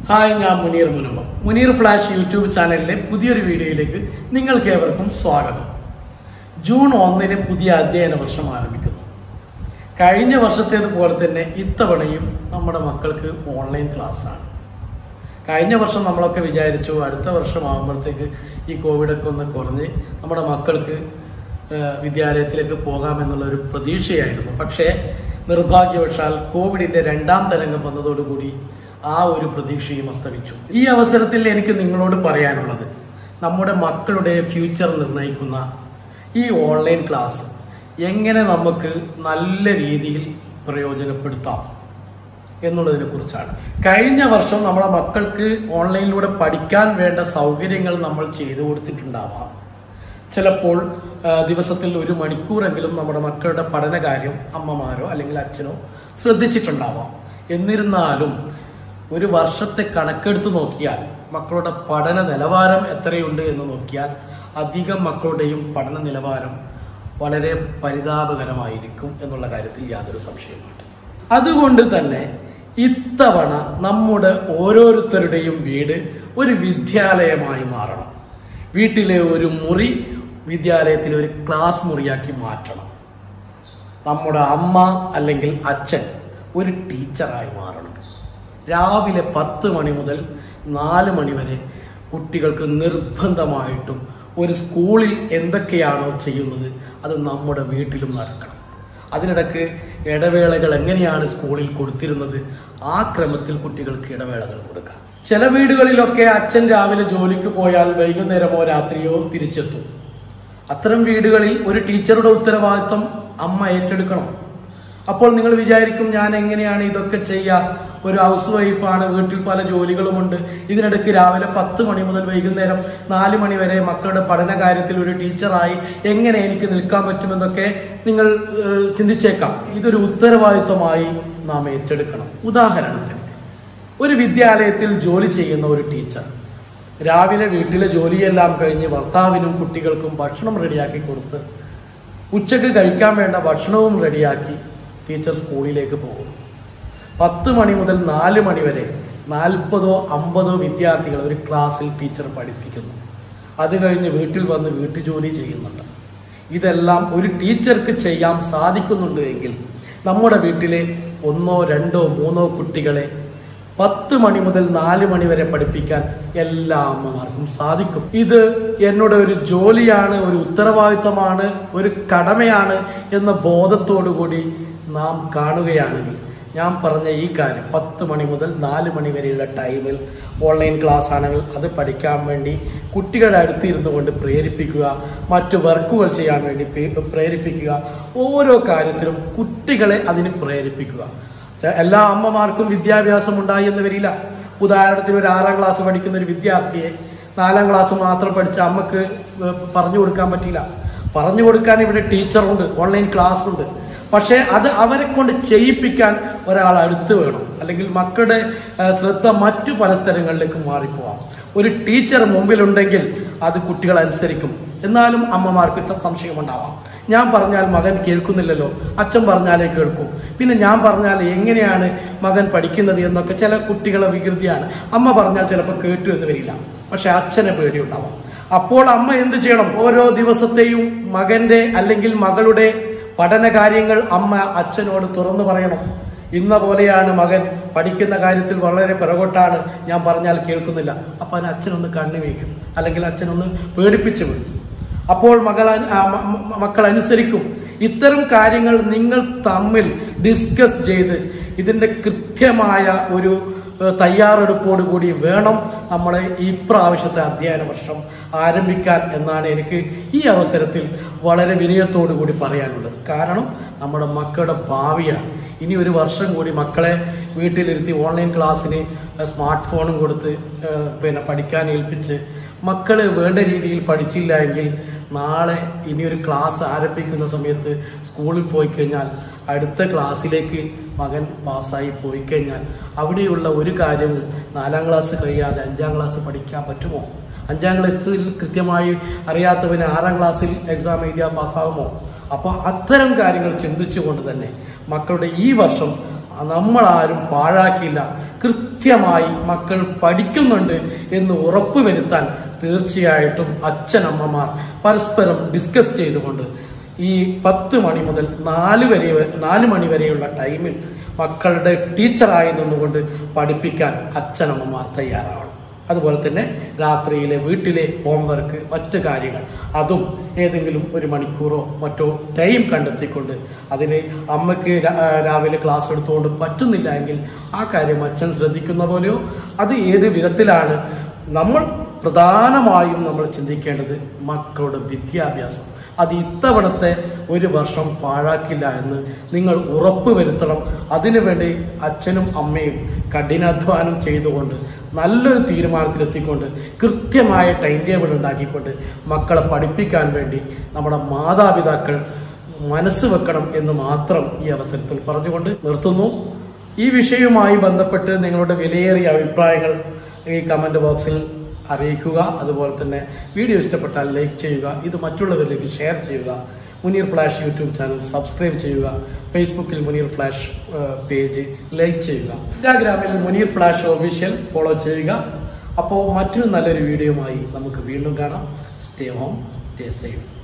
hi ഞാൻ മുനീർ മുനമ്പ Muneer flash YouTube ചാനലിലെ പുതിയൊരു വീഡിയോയിലേക്ക് നിങ്ങൾക്ക് ഏവർക്കും സ്വാഗതം ജൂൺ ഒന്നിന് പുതിയ അധ്യയന വർഷം ആരംഭിക്കുന്നു കഴിഞ്ഞ വർഷത്തേതുപോലെ തന്നെ ഇത്തവണയും നമ്മുടെ മക്കൾക്ക് ഓൺലൈൻ ക്ലാസ്സാണ് കഴിഞ്ഞ വർഷം നമ്മളൊക്കെ വിചാരിച്ചു അടുത്ത വർഷം ആകുമ്പോഴത്തേക്ക് ഈ കോവിഡൊക്കെ ഒന്ന് കുറഞ്ഞ് നമ്മുടെ മക്കൾക്ക് ഏഹ്, വിദ്യാലയത്തിലേക്ക് പോകാമെന്നുള്ള ഒരു പ്രതീക്ഷയായിരുന്നു പക്ഷേ നിർഭാഗ്യവശാൽ കോവിഡിന്റെ രണ്ടാം തരംഗം വന്നതോടുകൂടി ആ ഒരു പ്രതീക്ഷയും അസ്തമിച്ചു ഈ അവസരത്തിൽ എനിക്ക് നിങ്ങളോട് പറയാനുള്ളത് നമ്മുടെ മക്കളുടെ ഫ്യൂച്ചർ നിർണ്ണയിക്കുന്ന ഈ ഓൺലൈൻ ക്ലാസ് എങ്ങനെ നമുക്ക് നല്ല രീതിയിൽ പ്രയോജനപ്പെടുത്താം എന്നുള്ളതിനെ കുറിച്ചാണ് കഴിഞ്ഞ വർഷം നമ്മുടെ മക്കൾക്ക് ഓൺലൈനിലൂടെ പഠിക്കാൻ വേണ്ട സൗകര്യങ്ങൾ നമ്മൾ ചെയ്തു കൊടുത്തിട്ടുണ്ടാവാം ചിലപ്പോൾ ആ, ദിവസത്തിൽ ഒരു മണിക്കൂറെങ്കിലും നമ്മുടെ മക്കളുടെ പഠനകാര്യം അമ്മമാരോ അല്ലെങ്കിൽ അച്ഛനോ ശ്രദ്ധിച്ചിട്ടുണ്ടാവാം എന്നിരുന്നാലും ഒരു വർഷത്തെ കണക്കെടുത്ത് നോക്കിയാൽ മക്കളുടെ പഠന നിലവാരം എത്രയുണ്ട് എന്ന് നോക്കിയാൽ അധികം മക്കളുടെയും പഠന നിലവാരം വളരെ പരിതാപകരമായിരിക്കും എന്നുള്ള കാര്യത്തിൽ യാതൊരു സംശയവുമില്ല അതുകൊണ്ട് തന്നെ ഇത്തവണ നമ്മുടെ ഓരോരുത്തരുടെയും വീട് ഒരു വിദ്യാലയമായി മാറണം വീട്ടിലെ ഒരു മുറി വിദ്യാലയത്തിലെ ഒരു ക്ലാസ് മുറിയാക്കി മാറ്റണം നമ്മുടെ അമ്മ അല്ലെങ്കിൽ അച്ഛൻ ഒരു ടീച്ചറായി മാറണം രാവിലെ പത്ത് മണി മുതൽ നാല് മണി വരെ കുട്ടികൾക്ക് നിർബന്ധമായിട്ടും ഒരു സ്കൂളിൽ എന്തൊക്കെയാണോ ചെയ്യുന്നത് അത് നമ്മുടെ വീട്ടിലും നടക്കണം അതിനിടക്ക് ഇടവേളകൾ എങ്ങനെയാണ് സ്കൂളിൽ കൊടുത്തിരുന്നത് ആ ക്രമത്തിൽ കുട്ടികൾക്ക് ഇടവേളകൾ കൊടുക്കാം ചില വീടുകളിലൊക്കെ അച്ഛൻ രാവിലെ ജോലിക്ക് പോയാൽ വൈകുന്നേരമോ രാത്രിയോ തിരിച്ചെത്തും അത്തരം വീടുകളിൽ ഒരു ടീച്ചറുടെ ഉത്തരവാദിത്വം അമ്മ ഏറ്റെടുക്കണം അപ്പോൾ നിങ്ങൾ വിചാരിക്കും ഞാൻ എങ്ങനെയാണ് ഇതൊക്കെ ചെയ്യുക ഒരു ഹൗസ് വൈഫാണ് വീട്ടിൽ പല ജോലികളുമുണ്ട് ഇതിനിടയ്ക്ക് രാവിലെ പത്ത് മണി മുതൽ വൈകുന്നേരം നാല് മണി വരെ മക്കളുടെ പഠന കാര്യത്തിൽ ഒരു ടീച്ചറായി എങ്ങനെ എനിക്ക് നിൽക്കാൻ പറ്റുമെന്നൊക്കെ നിങ്ങൾ ഏഹ്, ചിന്തിച്ചേക്കാം ഇതൊരു ഉത്തരവാദിത്വമായി നാം ഏറ്റെടുക്കണം ഉദാഹരണത്തിന് ഒരു വിദ്യാലയത്തിൽ ജോലി ചെയ്യുന്ന ഒരു ടീച്ചർ രാവിലെ വീട്ടിലെ ജോലിയെല്ലാം കഴിഞ്ഞ് ഭർത്താവിനും കുട്ടികൾക്കും ഭക്ഷണം റെഡിയാക്കി കൊടുത്ത് ഉച്ചക്ക് കഴിക്കാൻ വേണ്ട ഭക്ഷണവും റെഡിയാക്കി ടീച്ചർ സ്കൂളിലേക്ക് പോകും പത്ത് മണി മുതൽ നാല് മണി വരെ നാൽപ്പതോ അമ്പതോ വിദ്യാർത്ഥികൾ ഒരു ക്ലാസ്സിൽ ടീച്ചർ പഠിപ്പിക്കുന്നു അത് കഴിഞ്ഞ് വീട്ടിൽ വന്ന് വീട്ടുജോലി ചെയ്യുന്നുണ്ട് ഇതെല്ലാം ഒരു ടീച്ചർക്ക് ചെയ്യാൻ സാധിക്കുന്നുണ്ട് എങ്കിൽ നമ്മുടെ വീട്ടിലെ ഒന്നോ രണ്ടോ മൂന്നോ കുട്ടികളെ പത്ത് മണി മുതൽ നാല് മണി വരെ പഠിപ്പിക്കാൻ എല്ലാ അമ്മമാർക്കും സാധിക്കും ഇത് എന്നോട് ഒരു ജോലിയാണ് ഒരു ഉത്തരവാദിത്തമാണ് ഒരു കടമയാണ് എന്ന ബോധത്തോടു കൂടി നാം കാണുകയാണെങ്കിൽ ഞാൻ പറഞ്ഞ ഈ കാര്യം പത്ത് മണി മുതൽ നാല് മണി വരെയുള്ള ടൈമിൽ ഓൺലൈൻ ക്ലാസ് ആണെങ്കിൽ അത് പഠിക്കാൻ വേണ്ടി കുട്ടികളുടെ അടുത്തിരുന്നു കൊണ്ട് പ്രേരിപ്പിക്കുക മറ്റു വർക്കുകൾ ചെയ്യാൻ വേണ്ടി പേ- പ്രേരിപ്പിക്കുക ഓരോ കാര്യത്തിലും കുട്ടികളെ അതിന് പ്രേരിപ്പിക്കുക ചെ- എല്ലാ അമ്മമാർക്കും വിദ്യാഭ്യാസം ഉണ്ടായി എന്ന് വരില്ല ഉദാഹരണത്തിന് ഒരു ആറാം ക്ലാസ് പഠിക്കുന്ന ഒരു വിദ്യാർത്ഥിയെ നാലാം ക്ലാസ് മാത്രം പഠിച്ച അമ്മക്ക് ഏഹ് പറഞ്ഞു കൊടുക്കാൻ പറ്റില്ല പറഞ്ഞു കൊടുക്കാൻ ഇവിടെ ടീച്ചറുണ്ട് ഓൺലൈൻ ക്ലാസ് ഉണ്ട് പക്ഷേ അത് അവരെ കൊണ്ട് ചെയ്യിപ്പിക്കാൻ ഒരാൾ അടുത്ത് വേണം അല്ലെങ്കിൽ മക്കളുടെ ഏഹ് ശ്രദ്ധ മറ്റു പല സ്ഥലങ്ങളിലേക്ക് മാറിപ്പോവാം ഒരു ടീച്ചർ മുമ്പിലുണ്ടെങ്കിൽ അത് കുട്ടികൾ അനുസരിക്കും എന്നാലും അമ്മമാർക്ക് ത- സംശയമുണ്ടാവാം ഞാൻ പറഞ്ഞാൽ മകൻ കേൾക്കുന്നില്ലല്ലോ അച്ഛൻ പറഞ്ഞാലേ കേൾക്കൂ പിന്നെ ഞാൻ പറഞ്ഞാൽ എങ്ങനെയാണ് മകൻ പഠിക്കുന്നത് എന്നൊക്കെ ചില കുട്ടികളെ വികൃതിയാണ് അമ്മ പറഞ്ഞാൽ ചിലപ്പോൾ കേട്ടു എന്ന് വരില്ല പക്ഷെ അച്ഛനെ പേടിയുണ്ടാവാം അപ്പോൾ അമ്മ എന്ത് ചെയ്യണം ഓരോ ദിവസത്തെയും മകന്റെ അല്ലെങ്കിൽ മകളുടെ പഠന കാര്യങ്ങൾ അമ്മ അച്ഛനോട് തുറന്നു പറയണം ഇന്ന പോലെയാണ് മകൻ പഠിക്കുന്ന കാര്യത്തിൽ വളരെ പിറകോട്ടാണ് ഞാൻ പറഞ്ഞാൽ കേൾക്കുന്നില്ല അപ്പൊ അതിന് അച്ഛനൊന്ന് കണ്ണു വയ്ക്കും അല്ലെങ്കിൽ അച്ഛനൊന്ന് പേടിപ്പിച്ചു വിടും അപ്പോൾ മകൾ അ- ആ മ- മ- മക്കൾ അനുസരിക്കും ഇത്തരം കാര്യങ്ങൾ നിങ്ങൾ തമ്മിൽ ഡിസ്കസ് ചെയ്ത് ഇതിന്റെ കൃത്യമായ ഒരു ഏഹ്, തയ്യാറെടുപ്പോട് കൂടി വേണം നമ്മളെ ഈ പ്രാവശ്യത്തെ അധ്യയന വർഷം ആരംഭിക്കാൻ എന്നാണ് എനിക്ക് ഈ അവസരത്തിൽ വളരെ വിനയത്തോടു കൂടി പറയാനുള്ളത് കാരണം നമ്മുടെ മക്കളുടെ ഭാവിയാണ് ഇനി ഒരു വർഷം കൂടി മക്കളെ വീട്ടിലിരുത്തി ഓൺലൈൻ ക്ലാസ്സിന് സ്മാർട്ട് ഫോണും കൊടുത്ത് ഏഹ്, പിന്നെ പഠിക്കാൻ ഏൽപ്പിച്ച് മക്കള് വേണ്ട രീതിയിൽ പഠിച്ചില്ല എങ്കിൽ നാളെ ഇനി ഒരു ക്ലാസ് ആരംഭിക്കുന്ന സമയത്ത് സ്കൂളിൽ പോയി കഴിഞ്ഞാൽ അടുത്ത ക്ലാസ്സിലേക്ക് മകൻ പാസ്സായി പോയി കഴിഞ്ഞാൽ അവിടെയുള്ള ഒരു കാര്യവും നാലാം ക്ലാസ് കഴിയാതെ അഞ്ചാം ക്ലാസ് പഠിക്കാൻ പറ്റുമോ അഞ്ചാം ക്ലാസ്സിൽ കൃത്യമായി അറിയാത്തവന് ആറാം ക്ലാസ്സിൽ എക്സാം എഴുതിയാൽ പാസ്സാകുമോ അപ്പൊ അത്തരം കാര്യങ്ങൾ ചിന്തിച്ചുകൊണ്ട് തന്നെ മക്കളുടെ ഈ വർഷം നമ്മളാരും പാഴാക്കിയില്ല കൃത്യമായി മക്കൾ പഠിക്കുന്നുണ്ട് എന്ന് ഉറപ്പുവരുത്താൻ തീർച്ചയായിട്ടും അച്ഛനമ്മമാർ പരസ്പരം ഡിസ്കസ് ചെയ്തുകൊണ്ട് ഈ പത്ത് മണി മുതൽ നാല് വരെ നാല് മണി വരെയുള്ള ടൈമിൽ മക്കളുടെ ടീച്ചറായി നിന്നുകൊണ്ട് പഠിപ്പിക്കാൻ അച്ഛനമ്മമാർ തയ്യാറാവണം അതുപോലെ തന്നെ രാത്രിയിലെ വീട്ടിലെ ഹോംവർക്ക് മറ്റു കാര്യങ്ങൾ അതും ഏതെങ്കിലും ഒരു മണിക്കൂറോ മറ്റോ ടൈം കണ്ടെത്തിക്കൊണ്ട് അതിന് അമ്മയ്ക്ക് രാ- ആ, രാവിലെ ക്ലാസ് എടുത്തുകൊണ്ട് പറ്റുന്നില്ല എങ്കിൽ ആ കാര്യം അച്ഛൻ ശ്രദ്ധിക്കുന്ന പോലെയോ അത് ഏത് വിധത്തിലാണ് നമ്മൾ പ്രധാനമായും നമ്മൾ ചിന്തിക്കേണ്ടത് മക്കളുടെ വിദ്യാഭ്യാസം അത് ഇത്തവണത്തെ ഒരു വർഷം പാഴാക്കില്ല എന്ന് നിങ്ങൾ ഉറപ്പ് വരുത്തണം അതിനുവേണ്ടി അച്ഛനും അമ്മയും കഠിനാധ്വാനം ചെയ്തുകൊണ്ട് നല്ലൊരു തീരുമാനത്തിലെത്തിക്കൊണ്ട് കൃത്യമായ ടൈം ടേബിൾ ഉണ്ടാക്കിക്കൊണ്ട് മക്കളെ പഠിപ്പിക്കാൻ വേണ്ടി നമ്മുടെ മാതാപിതാക്കൾ മനസ്സ് വെക്കണം എന്ന് മാത്രം ഈ അവസരത്തിൽ പറഞ്ഞുകൊണ്ട് നിർത്തുന്നു ഈ വിഷയവുമായി ബന്ധപ്പെട്ട് നിങ്ങളുടെ വിലയേറിയ അഭിപ്രായങ്ങൾ ഈ കമന്റ് ബോക്സിൽ അറിയിക്കുക അതുപോലെ തന്നെ വീഡിയോ ഇഷ്ടപ്പെട്ടാൽ ലൈക്ക് ചെയ്യുക ഇത് മറ്റുള്ളവരിലേക്ക് ഷെയർ ചെയ്യുക Muneer flash YouTube channel subscribe ചെയ്യുക ഫേസ്ബുക്കിൽ മുനീർ ഫ്ലാഷ് പേജ് ലൈക്ക് ചെയ്യുക ഇൻസ്റ്റാഗ്രാമിൽ മുനീർ ഫ്ലാഷ് ഒഫീഷ്യൽ ഫോളോ ചെയ്യുക അപ്പോൾ മറ്റൊരു നല്ലൊരു വീഡിയോയുമായി നമുക്ക് വീണ്ടും കാണാം സ്റ്റേ ഹോം സ്റ്റേ സേഫ്